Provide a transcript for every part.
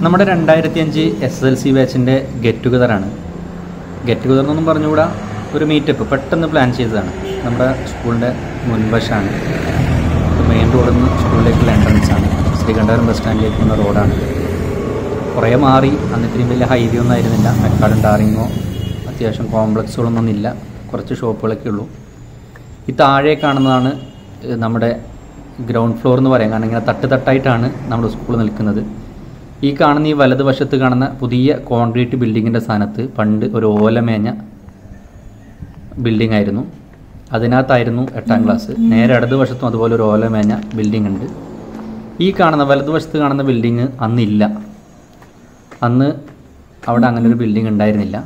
നമ്മുടെ രണ്ടായിരത്തി അഞ്ച് എസ് എൽ സി ബാച്ചിൻ്റെ ഗെറ്റ് ടുഗദറാണ് ഗെറ്റ് ടുഗദർ എന്നൊന്നും പറഞ്ഞുകൂടാ ഒരു മീറ്റപ്പ് പെട്ടെന്ന് പ്ലാൻ ചെയ്തതാണ് നമ്മുടെ സ്കൂളിൻ്റെ മുൻവശമാണ് മെയിൻ റോഡിൽ നിന്ന് സ്കൂളിലേക്കുള്ള എൻട്രൻസ് ആണ് ശ്രീകണ്ഠപുരം ബസ് സ്റ്റാൻഡിലേക്ക് വന്ന റോഡാണ് കുറേ മാറി അന്ന് ഇത്രയും വലിയ ഹൈവേ ഒന്നും ആയിരുന്നില്ല മെക്കാടും ടാറിങ്ങോ അത്യാവശ്യം കോംപ്ലക്സുകളൊന്നും ഇല്ല കുറച്ച് ഷോപ്പുകളൊക്കെ ഉള്ളൂ ഈ താഴെ കാണുന്നതാണ് ഏഹ്, നമ്മുടെ ഗ്രൗണ്ട് ഫ്ലോർ എന്ന് പറയാം കാരണം ഇങ്ങനെ തട്ട് തട്ടായിട്ടാണ് നമ്മുടെ സ്കൂൾ നിൽക്കുന്നത് ഈ കാണുന്ന ഈ വലതുവശത്ത് കാണുന്ന പുതിയ കോൺക്രീറ്റ് ബിൽഡിങ്ങിൻ്റെ സ്ഥാനത്ത് പണ്ട് ഒരു ഓലമേഞ്ഞ ബിൽഡിംഗ് ആയിരുന്നു അതിനകത്തായിരുന്നു എട്ടാം ക്ലാസ് നേരെ ഇടതുവശത്തും അതുപോലെ ഒരു ഓലമേഞ്ഞ ബിൽഡിംഗ് ഉണ്ട് ഈ കാണുന്ന വലതുവശത്ത് കാണുന്ന ബിൽഡിങ് അന്നില്ല അന്ന് അവിടെ അങ്ങനെ ഒരു ബിൽഡിംഗ് ഉണ്ടായിരുന്നില്ല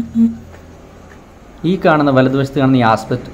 ഈ കാണുന്ന വലതുവശത്ത് കാണുന്ന ഈ ആസ്പെക്ട്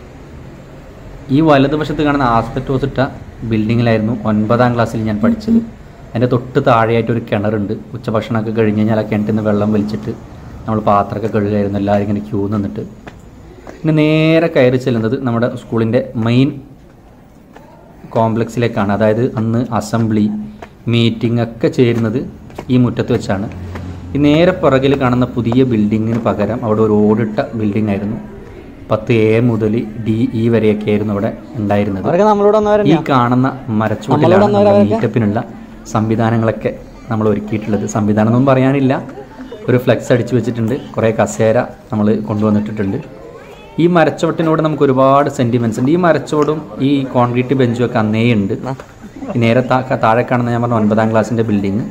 ഈ വലതുവശത്ത് കാണുന്ന ആസ്പെക്ടോസ് ഇട്ട ബിൽഡിങ്ങിലായിരുന്നു ഒൻപതാം ക്ലാസ്സിൽ ഞാൻ പഠിച്ചത് അതിൻ്റെ തൊട്ട് താഴെയായിട്ട് ഒരു കിണറുണ്ട് ഉച്ചഭക്ഷണമൊക്കെ കഴിഞ്ഞ് കഴിഞ്ഞാൽ ആ കിണറ്റിൽ നിന്ന് വെള്ളം വലിച്ചിട്ട് നമ്മൾ പാത്രമൊക്കെ കഴുകായിരുന്നു എല്ലാവരും ഇങ്ങനെ ക്യൂ നിന്നിട്ട് പിന്നെ നേരെ കയറി ചെല്ലുന്നത് നമ്മുടെ സ്കൂളിൻ്റെ മെയിൻ കോംപ്ലക്സിലേക്കാണ് അതായത് അന്ന് അസംബ്ലി മീറ്റിംഗ് ഒക്കെ ചേരുന്നത് ഈ മുറ്റത്ത് വെച്ചാണ് ഈ നേരെ പുറകിൽ കാണുന്ന പുതിയ ബിൽഡിങ്ങിന് പകരം അവിടെ ഒരു ഓടിട്ട ബിൽഡിംഗ് ആയിരുന്നു പത്ത് എ മുതൽ ഡി ഇ വരെയൊക്കെ ആയിരുന്നു അവിടെ ഉണ്ടായിരുന്നത് അവരൊക്കെ നമ്മളോട് ഈ വന്നവരല്ലേ കാണുന്ന മരച്ചുവട്ടിലാണ് നമ്മുടെ മീറ്റപ്പിനുള്ള സംവിധാനങ്ങളൊക്കെ നമ്മൾ ഒരുക്കിയിട്ടുള്ളത് സംവിധാനം ഒന്നും പറയാനില്ല ഒരു ഫ്ലെക്സ് അടിച്ചു വെച്ചിട്ടുണ്ട് കുറേ കസേര നമ്മൾ കൊണ്ടുവന്നിട്ടിട്ടുണ്ട് ഈ മരച്ചുവട്ടിനോട് നമുക്ക് ഒരുപാട് സെൻറ്റിമെൻറ്റ്സ് ഉണ്ട് ഈ മരച്ചുവടും ഈ കോൺക്രീറ്റ് ബെഞ്ചും ഒക്കെ അന്നേ ഉണ്ട് ഈ നേരെ താ- താഴെ കാണുന്ന ഞാൻ പറഞ്ഞ ഒൻപതാം ക്ലാസ്സിൻ്റെ ബിൽഡിങ്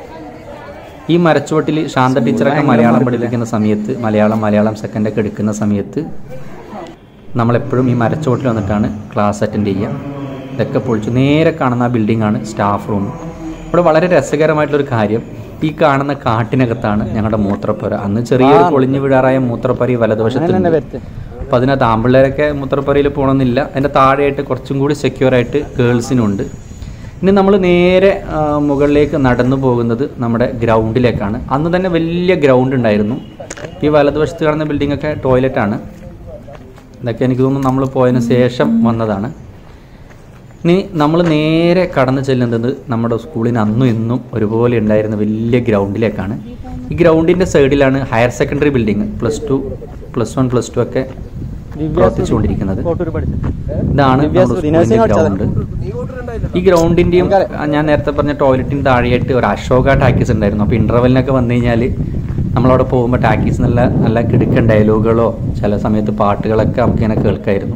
ഈ മരച്ചുവട്ടിൽ ശാന്ത ടീച്ചറൊക്കെ മലയാളം പഠിപ്പിക്കുന്ന സമയത്ത് മലയാളം മലയാളം സെക്കൻഡൊക്കെ എടുക്കുന്ന സമയത്ത് നമ്മളെപ്പോഴും ഈ മരച്ചുവട്ടിൽ വന്നിട്ടാണ് ക്ലാസ് അറ്റൻഡ് ചെയ്യുക ഇതൊക്കെ പൊളിച്ചു നേരെ കാണുന്ന ആ ബിൽഡിംഗ് ആണ് സ്റ്റാഫ് റൂം ഇവിടെ വളരെ രസകരമായിട്ടുള്ളൊരു കാര്യം ഈ കാണുന്ന കാട്ടിനകത്താണ് ഞങ്ങളുടെ മൂത്രപ്പുര അന്ന് ചെറിയൊരു പൊളിഞ്ഞു വീഴാറായ മൂത്രപ്പുര ഈ വലതുവശത്തുണ്ട് വരുത്ത് അപ്പോൾ അതിനകത്ത് ആമ്പിള്ളേരൊക്കെ മൂത്രപ്പുരയിൽ പോകണമെന്നില്ല അതിൻ്റെ താഴെയായിട്ട് കുറച്ചും കൂടി സെക്യൂർ ആയിട്ട് ഗേൾസിനുണ്ട് ഇനി നമ്മൾ നേരെ ആ, മുകളിലേക്ക് നടന്നു പോകുന്നത് നമ്മുടെ ഗ്രൗണ്ടിലേക്കാണ് അന്ന് തന്നെ വലിയ ഗ്രൗണ്ട് ഉണ്ടായിരുന്നു ഈ വലതുവശത്ത് കാണുന്ന ബിൽഡിംഗ് ഒക്കെ ടോയ്ലറ്റാണ് ഇതൊക്കെ എനിക്ക് തോന്നുന്നു നമ്മൾ പോയതിന് ശേഷം വന്നതാണ് ഇനി നമ്മൾ നേരെ കടന്നു ചെല്ലുന്നത് നമ്മുടെ സ്കൂളിന് അന്നും ഇന്നും ഒരുപോലെ ഉണ്ടായിരുന്ന വലിയ ഗ്രൗണ്ടിലേക്കാണ് ഈ ഗ്രൗണ്ടിൻ്റെ സൈഡിലാണ് higher secondary building plus two plus one plus two ഒക്കെ പ്രവർത്തിച്ചുകൊണ്ടിരിക്കുന്നത് കോട്ടൂർ പഠിച്ചത് ഇതാണ് ദിവ്യ നമ്മുടെ സ്തുതി. നഴ്സിംഗ് സ്കൂളിന്റെ ഗ്രൗണ്ട് ഈ ഗ്രൗണ്ടിന്റെയും ഞാൻ നേരത്തെ പറഞ്ഞ ടോയ്ലറ്റിന് താഴെയായിട്ട് ഒരു അശോക ടാക്കീസ് ഉണ്ടായിരുന്നു അപ്പോൾ ഇന്റർവെലിനൊക്കെ വന്നു കഴിഞ്ഞാൽ നമ്മളവിടെ പോകുമ്പോൾ ടാക്കീസ് നല്ല നല്ല കിടുക്കൻ ഡയലോഗുകളോ ചില സമയത്ത് പാട്ടുകളൊക്കെ നമുക്ക് ഇങ്ങനെ കേൾക്കായിരുന്നു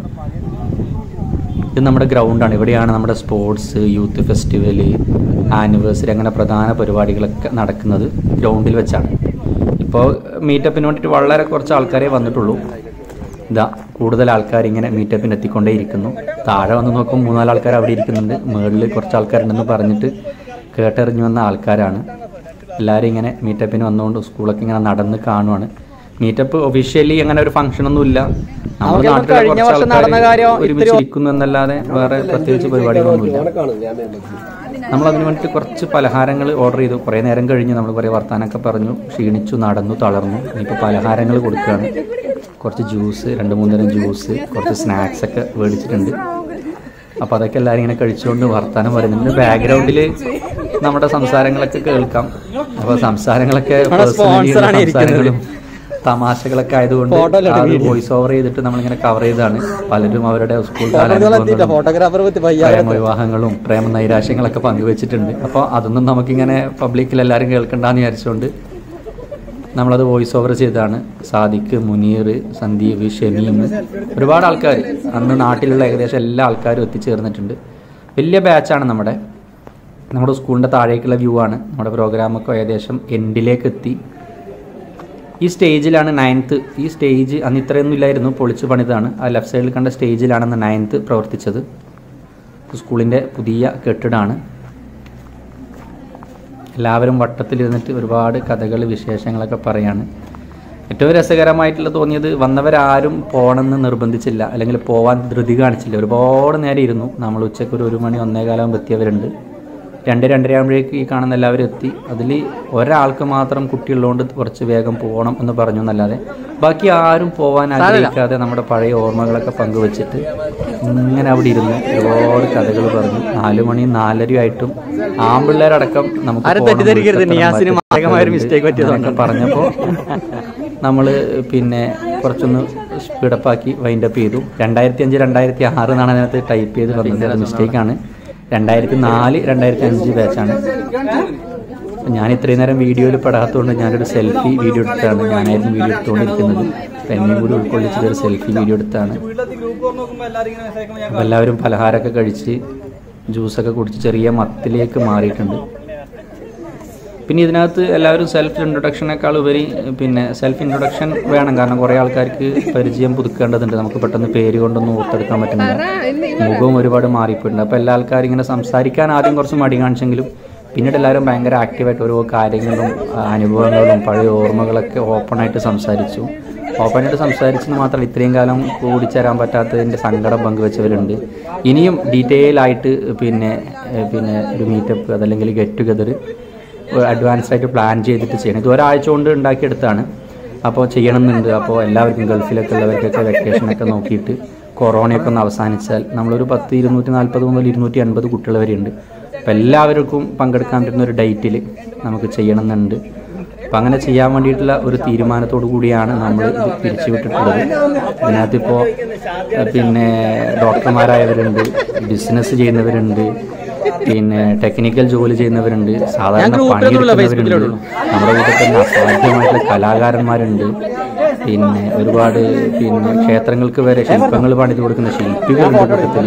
ഇത് നമ്മുടെ ഗ്രൗണ്ടാണ് ഇവിടെയാണ് നമ്മുടെ സ്പോർട്സ് യൂത്ത് ഫെസ്റ്റിവൽ ആനിവേഴ്സറി അങ്ങനെ പ്രധാന പരിപാടികളൊക്കെ നടക്കുന്നത് ഗ്രൗണ്ടിൽ വെച്ചാണ് ഇപ്പോൾ മീറ്റപ്പിന് വേണ്ടിയിട്ട് വളരെ കുറച്ച് ആൾക്കാരെ വന്നിട്ടുള്ളൂ ഇതാ കൂടുതൽ ആൾക്കാർ ഇങ്ങനെ മീറ്റപ്പിന് എത്തിക്കൊണ്ടേയിരിക്കുന്നു താഴെ വന്ന് നോക്കും മൂന്നാല് ആൾക്കാർ അവിടെ ഇരിക്കുന്നുണ്ട് മുകളിൽ കുറച്ച് ആൾക്കാരുണ്ടെന്ന് പറഞ്ഞിട്ട് കേട്ടെറിഞ്ഞു വന്ന ആൾക്കാരാണ് എല്ലാവരും ഇങ്ങനെ മീറ്റപ്പിന് വന്നുകൊണ്ട് സ്കൂളൊക്കെ ഇങ്ങനെ നടന്ന് കാണുവാണ് മീറ്റപ്പ് ഒഫീഷ്യലി അങ്ങനെ ഒരു ഫംഗ്ഷൻ ഒന്നും ഇല്ല നമ്മുടെ നമുക്ക് നാട്ടിലെ കഴിഞ്ഞ കുറച്ച് വർഷം നടന്ന ആൾക്കാര് കാര്യം ഒരുമിച്ച് ഇരിക്കുന്നു എന്നല്ലാതെ വേറെ പ്രത്യേകിച്ച് പരിപാടികളൊന്നുമില്ല നമ്മൾ അതിന് വേണ്ടിയിട്ട് കുറച്ച് പലഹാരങ്ങൾ ഓർഡർ ചെയ്തു കുറേ നേരം കഴിഞ്ഞ് നമ്മൾ കുറേ വർത്താനൊക്കെ പറഞ്ഞു ക്ഷീണിച്ചു നടന്നു തളർന്നു ഇനിയിപ്പോൾ പലഹാരങ്ങൾ കൊടുക്കുകയാണ് കുറച്ച് ജ്യൂസ് രണ്ട് മൂന്ന് തരം ജ്യൂസ് കുറച്ച് സ്നാക്സ് ഒക്കെ മേടിച്ചിട്ടുണ്ട് അപ്പോൾ അതൊക്കെ എല്ലാവരും ഇങ്ങനെ കഴിച്ചുകൊണ്ട് വർത്താനം പറയുന്നുണ്ട് ബാക്ക്ഗ്രൗണ്ടിൽ നമ്മുടെ സംസാരങ്ങളൊക്കെ കേൾക്കാം അപ്പോൾ സംസാരങ്ങളൊക്കെ നമ്മുടെ personally sponsor ആണ് ഇരിക്കുന്നത്. സംസാരങ്ങളും തമാശകളൊക്കെ ആയതുകൊണ്ട് Photo അല്ല, അത് video. വോയിസ് ഓവർ ചെയ്തിട്ട് നമ്മളിങ്ങനെ കവർ ചെയ്താണ് പലരും അവരുടെ സ്കൂൾ എത്തിയില്ല ഫോട്ടോഗ്രാഫർ പ്രേമ വിവാഹങ്ങളും പ്രേമ നൈരാശ്യങ്ങളൊക്കെ പങ്കുവെച്ചിട്ടുണ്ട് അപ്പോൾ അതൊന്നും നമുക്കിങ്ങനെ പബ്ലിക്കിൽ എല്ലാവരും കേൾക്കണ്ടെന്ന് വിചാരിച്ചുകൊണ്ട് നമ്മളത് വോയിസ് ഓവർ ചെയ്താണ് സാദിഖ് മുനീർ സന്ദീപ് ഷമീം ഒരുപാട് ആൾക്കാർ അന്ന് നാട്ടിലുള്ള ഏകദേശം എല്ലാ ആൾക്കാരും എത്തിച്ചേർന്നിട്ടുണ്ട് വലിയ ബാച്ചാണ് നമ്മുടെ നമ്മുടെ സ്കൂളിൻ്റെ താഴേക്കുള്ള വ്യൂ ആണ് നമ്മുടെ പ്രോഗ്രാമൊക്കെ ഏകദേശം എൻഡിലേക്ക് എത്തി ഈ സ്റ്റേജിലാണ് നയൻത്ത് ഈ സ്റ്റേജ് അന്ന് ഇത്രയൊന്നും ഇല്ലായിരുന്നു പൊളിച്ചു പണിതാണ് ആ ലെഫ്റ്റ് സൈഡിൽ കണ്ട സ്റ്റേജിലാണ് അന്ന് നയൻത്ത് പ്രവർത്തിച്ചത് സ്കൂളിൻ്റെ പുതിയ കെട്ടിടമാണ് എല്ലാവരും വട്ടത്തിലിരുന്നിട്ട് ഒരുപാട് കഥകൾ വിശേഷങ്ങളൊക്കെ പറയാണ് ഏറ്റവും രസകരമായിട്ടുള്ള തോന്നിയത് വന്നവരാരും പോകണമെന്ന് നിർബന്ധിച്ചില്ല അല്ലെങ്കിൽ പോവാൻ ധൃതി കാണിച്ചില്ല ഒരുപാട് നേരം ഇരുന്നു നമ്മൾ ഉച്ചയ്ക്ക് ഒരു ഒരു മണി ഒന്നേകാലാകുമ്പോൾ എത്തിയവരുണ്ട് രണ്ട് രണ്ടര ആകുമ്പോഴേക്ക് ഈ കാണുന്ന എല്ലാവരും എത്തി അതിൽ ഒരാൾക്ക് മാത്രം കുട്ടിയുള്ളതുകൊണ്ട് കുറച്ച് വേഗം പോകണം എന്ന് പറഞ്ഞു എന്നല്ലാതെ ബാക്കി ആരും പോകാൻ ആഗ്രഹിക്കാതെ നമ്മുടെ പഴയ ഓർമ്മകളൊക്കെ പങ്കുവെച്ചിട്ട് ഇങ്ങനെ അവിടെ ഇരുന്ന് ഒരുപാട് കഥകൾ പറഞ്ഞു നാലു മണി നാലരയായിട്ടും ആമ്പിള്ളേരടക്കം നമുക്ക് ആരും പോകണം, തെറ്റിദ്ധരിക്കരുത്. ഉൾപ്പെടുത്തണം, നിയാസിന് മറ്റേ മാരകമായ ഒരു mistake പറ്റിയതാണ്. അങ്ങനെയൊക്കെ പറഞ്ഞപ്പോൾ നമ്മൾ പിന്നെ കുറച്ചൊന്ന് സ്പീഡപ്പാക്കി വൈൻഡപ്പ് ചെയ്തു രണ്ടായിരത്തി അഞ്ച് രണ്ടായിരത്തി ആറ് എന്നാണ് അതിനകത്ത് ടൈപ്പ് ചെയ്ത് വന്നത് അത് മിസ്റ്റേക്കാണ് രണ്ടായിരത്തി നാല് രണ്ടായിരത്തി അഞ്ച് ബാച്ചാണ് ഞാൻ ഇത്രയും നേരം വീഡിയോയിൽ പെടാത്തതുകൊണ്ട് ഞാനൊരു സെൽഫി വീഡിയോ എടുത്താണ് ഞാനായിരുന്നു വീഡിയോ എടുത്തുകൊണ്ടിരിക്കുന്നത് അപ്പം എന്നെയും കൂടി ഉൾക്കൊള്ളിച്ചിട്ട് ഒരു സെൽഫി വീഡിയോ എടുത്താണ് അപ്പോൾ എല്ലാവരും പലഹാരമൊക്കെ കഴിച്ച് ജ്യൂസൊക്കെ കുടിച്ച് ചെറിയ മത്തിലേക്ക് മാറിയിട്ടുണ്ട് പിന്നെ ഇതിനകത്ത് എല്ലാവരും സെൽഫ് ഇൻട്രൊഡക്ഷനേക്കാൾ ഉപരി പിന്നെ സെൽഫ് ഇൻട്രൊഡക്ഷൻ വേണം കാരണം കുറേ ആൾക്കാർക്ക് പരിചയം പുതുക്കേണ്ടതുണ്ട് നമുക്ക് പെട്ടെന്ന് പേര് കൊണ്ടൊന്നും ഓർത്തെടുക്കാൻ പറ്റുന്നില്ല മുഖവും ഒരുപാട് മാറിപ്പോയിട്ടുണ്ട് അപ്പോൾ എല്ലാ ആൾക്കാരും ഇങ്ങനെ സംസാരിക്കാൻ ആദ്യം കുറച്ച് മടി കാണിച്ചെങ്കിലും പിന്നീട് എല്ലാവരും ഭയങ്കര ആക്റ്റീവായിട്ട് ഓരോ കാര്യങ്ങളും ആ, അനുഭവങ്ങളും പഴയ ഓർമ്മകളൊക്കെ ഓപ്പണായിട്ട് സംസാരിച്ചു ഓപ്പണായിട്ട് സംസാരിച്ചെന്ന് മാത്രമല്ല ഇത്രയും കാലം കൂടിച്ചേരാൻ പറ്റാത്തതിൻ്റെ സങ്കടം പങ്കുവെച്ചവരുണ്ട് ഇനിയും ഡീറ്റെയിൽ ആയിട്ട് പിന്നെ ഏഹ്, പിന്നെ ഒരു മീറ്റപ്പ് അതല്ലെങ്കിൽ ഗെറ്റ് ടുഗദർ അഡ്വാൻസ് ആയിട്ട് പ്ലാൻ ചെയ്തിട്ട് ചെയ്യണം ഇത് ഒരാഴ്ച കൊണ്ട് ഉണ്ടാക്കിയെടുത്താണ് അപ്പോൾ ചെയ്യണമെന്നുണ്ട് അപ്പോൾ എല്ലാവർക്കും ഗൾഫിലൊക്കെ ഉള്ളവർക്കൊക്കെ വെക്കേഷനൊക്കെ നോക്കിയിട്ട് കൊറോണയൊക്കെ ഒന്ന് അവസാനിച്ചാൽ നമ്മളൊരു പത്ത് ഇരുന്നൂറ്റി നാൽപ്പത് മുതൽ ഇരുന്നൂറ്റി അൻപത് കുട്ടികൾ വരെയുണ്ട് അപ്പോൾ എല്ലാവർക്കും പങ്കെടുക്കാൻ പറ്റുന്ന ഒരു ഡേറ്റിൽ നമുക്ക് ചെയ്യണമെന്നുണ്ട് അപ്പം അങ്ങനെ ചെയ്യാൻ വേണ്ടിയിട്ടുള്ള ഒരു തീരുമാനത്തോടു കൂടിയാണ് നമ്മൾ ഇത് പിരിച്ചുവിട്ടിട്ടുള്ളത് ഇതിനകത്ത് ഇപ്പോൾ പിന്നെ ഡോക്ടർമാരായവരുണ്ട് ബിസിനസ് ചെയ്യുന്നവരുണ്ട് പിന്നെ ടെക്നിക്കൽ ജോലി ചെയ്യുന്നവരുണ്ട് സാധാരണ പണിയെടുക്കുന്നവരുണ്ട് നമ്മുടെ വീട്ടിൽ തന്നെ അസാധ്യമായിട്ടുള്ള കലാകാരന്മാരുണ്ട് പിന്നെ ഒരുപാട് പിന്നെ ക്ഷേത്രങ്ങൾക്ക് വരെ ശില്പങ്ങൾ പണിത് കൊടുക്കുന്ന ശില്പികളുണ്ട് കൂട്ടത്തിൽ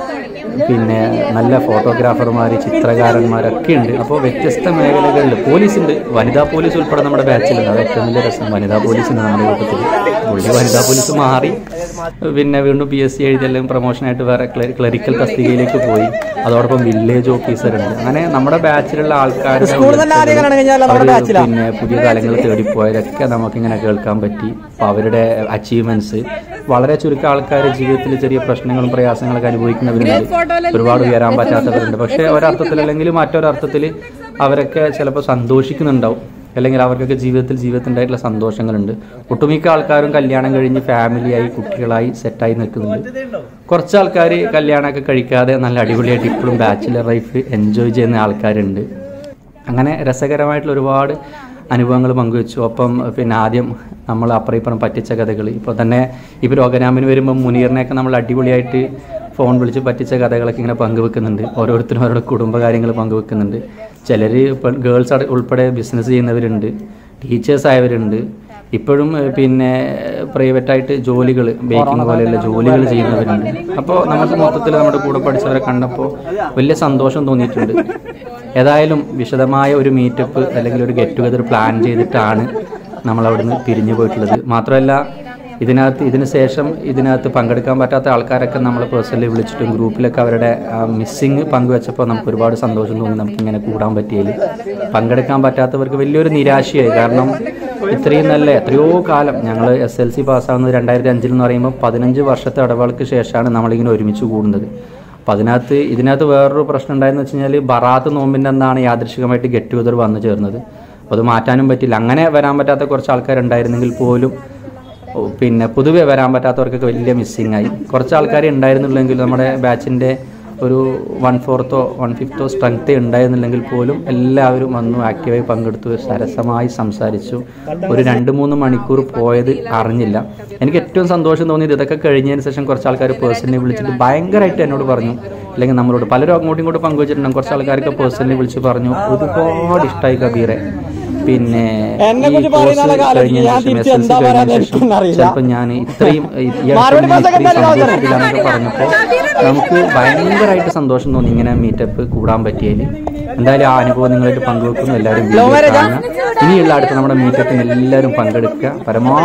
പിന്നെ നല്ല ഫോട്ടോഗ്രാഫർമാർ ചിത്രകാരന്മാരൊക്കെ ഉണ്ട് അപ്പോൾ വ്യത്യസ്ത മേഖലകളിൽ പോലീസുണ്ട് വനിതാ പോലീസ് ഉൾപ്പെടെ നമ്മുടെ ബാച്ചിലുണ്ട് അത് ഏറ്റവും വലിയ രസം വനിതാ പോലീസുണ്ട് നമ്മുടെ കൂട്ടത്തിൽ പുള്ളി വനിതാ പോലീസ് മാറി പിന്നെ വീണ്ടും പി എസ് സി എഴുതി അല്ലെങ്കിൽ പ്രൊമോഷനായിട്ട് വേറെ ക്ലറിക്കൽ തസ്തികയിലേക്ക് പോയി അതോടൊപ്പം വില്ലേജ് ഓഫീസർ ഉണ്ട് അങ്ങനെ നമ്മുടെ ബാച്ചിലുള്ള ആൾക്കാർ സ്കൂളിൽ തന്നെ ആരെയും കല്യാണം കഴിഞ്ഞാൽ നമ്മുടെ ബാച്ചിലാ. പിന്നെ പുതിയ തലങ്ങൾ തേടിപ്പോയതൊക്കെ നമുക്കിങ്ങനെ കേൾക്കാൻ പറ്റി അപ്പോൾ അവരുടെ അച്ചീവ്മെന്റ്സ് വളരെ ചുരുക്കം ആൾക്കാർ ജീവിതത്തിൽ ചെറിയ പ്രശ്നങ്ങളും പ്രയാസങ്ങളൊക്കെ അനുഭവിക്കുന്നവരുണ്ട് ഒരുപാട് ഉയരാൻ പറ്റാത്തവരുണ്ട് പക്ഷേ ഒരർത്ഥത്തിൽ അല്ലെങ്കിൽ മറ്റൊരർത്ഥത്തിൽ അവരൊക്കെ ചിലപ്പോൾ സന്തോഷിക്കുന്നുണ്ടാവും അല്ലെങ്കിൽ അവർക്കൊക്കെ ജീവിതത്തിൽ ജീവിതത്തിൻ്റെതായിട്ടുള്ള സന്തോഷങ്ങളുണ്ട് ഒട്ടുമിക്ക ആൾക്കാരും കല്യാണം കഴിഞ്ഞ് ഫാമിലിയായി കുട്ടികളായി സെറ്റായി നിൽക്കുന്നുണ്ട് കുറച്ച് ആൾക്കാർ കല്യാണമൊക്കെ കഴിക്കാതെ നല്ല അടിപൊളിയായിട്ട് ഇപ്പോഴും ബാച്ചിലർ ലൈഫ് എൻജോയ് ചെയ്യുന്ന ആൾക്കാരുണ്ട് അങ്ങനെ രസകരമായിട്ടുള്ള ഒരുപാട് അനുഭവങ്ങൾ പങ്കുവെച്ചു ഒപ്പം പിന്നെ ആദ്യം നമ്മൾ അപ്പുറം ഇപ്പുറം പറ്റിച്ച കഥകൾ ഇപ്പോൾ തന്നെ ഇപ്പോൾ രോഗനാമിന് വരുമ്പോൾ മുനീറിനെയൊക്കെ നമ്മൾ അടിപൊളിയായിട്ട് ഫോൺ വിളിച്ച് പറ്റിച്ച കഥകളൊക്കെ ഇങ്ങനെ പങ്കുവെക്കുന്നുണ്ട് ഓരോരുത്തരും അവരുടെ കുടുംബകാര്യങ്ങൾ പങ്കുവെക്കുന്നുണ്ട് ചിലർ ഇപ്പം ഗേൾസ് ഉൾപ്പെടെ ബിസിനസ് ചെയ്യുന്നവരുണ്ട് ടീച്ചേഴ്സ് ആയവരുണ്ട് ഇപ്പോഴും ഏഹ്, പിന്നെ പ്രൈവറ്റായിട്ട് ജോലികൾ ബേക്കിംഗ് പോലെയുള്ള ജോലികൾ ചെയ്യുന്നവരുണ്ട് അപ്പോൾ നമുക്ക് മൊത്തത്തിൽ നമ്മുടെ കൂടെ പഠിച്ചവരെ കണ്ടപ്പോൾ വലിയ സന്തോഷം തോന്നിയിട്ടുണ്ട് ഏതായാലും വിശദമായ ഒരു മീറ്റപ്പ് അല്ലെങ്കിൽ ഒരു ഗെറ്റ് ടുഗദർ പ്ലാൻ ചെയ്തിട്ടാണ് നമ്മൾ അവിടുന്ന് പിരിഞ്ഞു പോയിട്ടുള്ളത് മാത്രമല്ല ഇതിനകത്ത് ഇതിന് ശേഷം ഇതിനകത്ത് പങ്കെടുക്കാൻ പറ്റാത്ത ആൾക്കാരൊക്കെ നമ്മൾ പേഴ്സണലി വിളിച്ചിട്ടും ഗ്രൂപ്പിലൊക്കെ അവരുടെ മിസ്സിങ് പങ്കുവെച്ചപ്പോൾ നമുക്ക് ഒരുപാട് സന്തോഷം തോന്നി നമുക്ക് ഇങ്ങനെ കൂടാൻ പറ്റിയതിൽ പങ്കെടുക്കാൻ പറ്റാത്തവർക്ക് വലിയൊരു നിരാശയായി കാരണം ഇത്രയും നല്ല എത്രയോ കാലം ഞങ്ങൾ എസ് എൽ സി പാസ്സാകുന്നത് രണ്ടായിരത്തി അഞ്ചിൽ എന്ന് പറയുമ്പോൾ പതിനഞ്ച് വർഷത്തെ ഇടവേളയ്ക്ക് ശേഷമാണ് നമ്മളിങ്ങനെ ഒരുമിച്ച് കൂടുന്നത് അപ്പോൾ അതിനകത്ത് ഇതിനകത്ത് വേറൊരു പ്രശ്നം ഉണ്ടായെന്ന് വെച്ച് കഴിഞ്ഞാൽ ബറാത്ത് നോമ്പിൻ്റെ അന്നാണ് യാദൃശികമായിട്ട് ഗെറ്റ് ടുഗദർ വന്നു ചേർന്നത് അപ്പോൾ അത് മാറ്റാനും പറ്റില്ല അങ്ങനെ വരാൻ പറ്റാത്ത കുറച്ച് ആൾക്കാരുണ്ടായിരുന്നെങ്കിൽ പോലും ഓ, പിന്നെ പൊതുവെ വരാൻ പറ്റാത്തവർക്കൊക്കെ വലിയ മിസ്സിങ് ആയി കുറച്ച് ആൾക്കാർ ഉണ്ടായിരുന്നുള്ളെങ്കിൽ നമ്മുടെ ബാച്ചിൻ്റെ ഒരു വൺ ഫോർത്തോ വൺ ഫിഫ്ത്തോ സ്ട്രെങ്ത് ഉണ്ടായിരുന്നില്ലെങ്കിൽ പോലും എല്ലാവരും വന്നു ആക്റ്റീവായി പങ്കെടുത്തു സരസമായി സംസാരിച്ചു ഒരു രണ്ട് മൂന്ന് മണിക്കൂർ പോയത് അറിഞ്ഞില്ല എനിക്ക് ഏറ്റവും സന്തോഷം തോന്നിയത് ഇതൊക്കെ കഴിഞ്ഞതിന് ശേഷം കുറച്ച് ആൾക്കാർ പേഴ്സണലി വിളിച്ചിട്ട് ഭയങ്കരമായിട്ട് എന്നോട് പറഞ്ഞു അല്ലെങ്കിൽ നമ്മളോട് പലരും അങ്ങോട്ടും ഇങ്ങോട്ടും പങ്കുവച്ചിട്ടുണ്ടാകും കുറച്ച് ആൾക്കാർക്ക് പേഴ്സണലി വിളിച്ച് പറഞ്ഞു ഒരുപാട് ഇഷ്ടമായി കബീറെ പിന്നെ എന്നെ ഈ കുറിച്ച് കോഴ്സ് പറയുന്ന കാലം കഴിഞ്ഞതിന് ഞാൻ ശേഷം തിരിച്ച് SLC എന്താ കഴിഞ്ഞതിന് പറയാന്ന് ശേഷം എനിക്കറിയില്ല. ചിലപ്പോൾ ഞാൻ ഇത്രയും ഈ- ഈ മറുപടി അടുത്ത് ഞാൻ പറഞ്ഞ ഇത്രയും കാര്യം സന്തോഷത്തിലാണെന്നൊക്കെ പറഞ്ഞപ്പോൾ നമുക്ക് ഭയങ്കരമായിട്ട് സന്തോഷം തോന്നി ഇങ്ങനെ മീറ്റപ്പ് കൂടാൻ പറ്റിയതിൽ എന്തായാലും ആ അനുഭവം നിങ്ങളായിട്ട് പങ്കുവെക്കുന്നു എല്ലാവരും വീഡിയോ കാണുക ഇനിയുള്ള അടുത്ത് നമ്മുടെ മീറ്റപ്പിന് എല്ലാവരും പങ്കെടുക്കുക പരമാവധി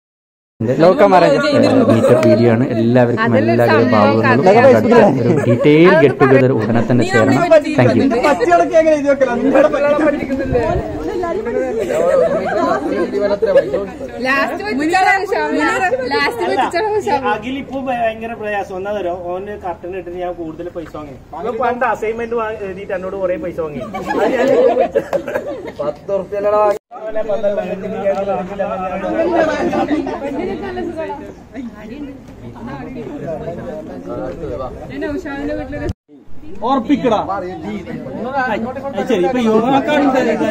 മീറ്റപ്പ് വീഡിയോ ആണ് എല്ലാവർക്കും എല്ലാവരും ഭാവുകങ്ങളും പങ്കെടുക്കുക. ഒരു ഡീറ്റെയിൽ ഗെറ്റ് ടുഗദർ ഉടനെ തന്നെ ചേരണം താങ്ക് യു പച്ചകളൊക്കെ എങ്ങനെ എഴുതി വെക്കലാ? നിങ്ങളുടെ ലാസ്റ്റ് ലാസ്റ്റ് വെച്ചാണ് അഖിൽ ഇപ്പൊ ഭയങ്കര പ്രയാസം ഒന്നാ തരോ ഓന് കർട്ടൻ ഇട്ടിട്ട് ഞാൻ കൂടുതൽ പൈസ വാങ്ങി അവൻ പണ്ട് അസൈൻമെന്റ് എഴുതിയിട്ട് എന്നോട് കുറെ പൈസ വാങ്ങി അത് ഞാൻ പത്ത് ഉറുപ്പ്യല്ലടാ അവനെ പന്ത്രണ്ട് ഉഷാവിന്റെ വീട്ടിലൊരു ഓർപ്പിക്കടാ ശരി ഇപ്പൊ യോഗക്കാരും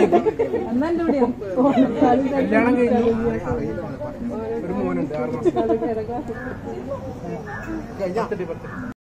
കല്യാണം കഴിഞ്ഞു ഒരു മോനുണ്ട് ആറ് മാസം